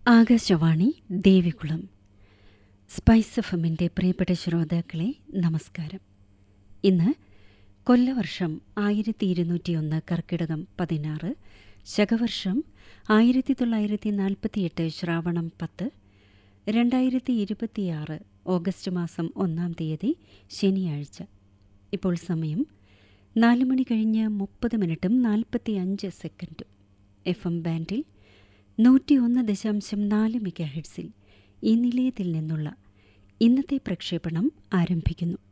Akashvani Devikulam spice എഫമിൻ്റെ പ്രിയപ്പെട്ട ശ്രോതാക്കളെ നമസ്കാരം ഇന്ന് കൊല്ലവർഷം ആയിരത്തി ഇരുന്നൂറ്റിയൊന്ന് കർക്കിടകം പതിനാറ് ശകവർഷം ആയിരത്തി തൊള്ളായിരത്തി നാൽപ്പത്തിയെട്ട് ശ്രാവണം പത്ത് രണ്ടായിരത്തി ഇരുപത്തിയാറ് ഓഗസ്റ്റ് മാസം ഒന്നാം തീയതി ശനിയാഴ്ച ഇപ്പോൾ സമയം നാല് മണി കഴിഞ്ഞ് മുപ്പത് മിനിറ്റും നാൽപ്പത്തി അഞ്ച് സെക്കൻഡും എഫ് എം ബാൻഡിൽ നൂറ്റിയൊന്ന് ദശാംശം നാല് മെഗാ ഹെഡ്സിൽ ഈ നിലയത്തിൽ നിന്നുള്ള ഇന്നത്തെ പ്രക്ഷേപണം ആരംഭിക്കുന്നു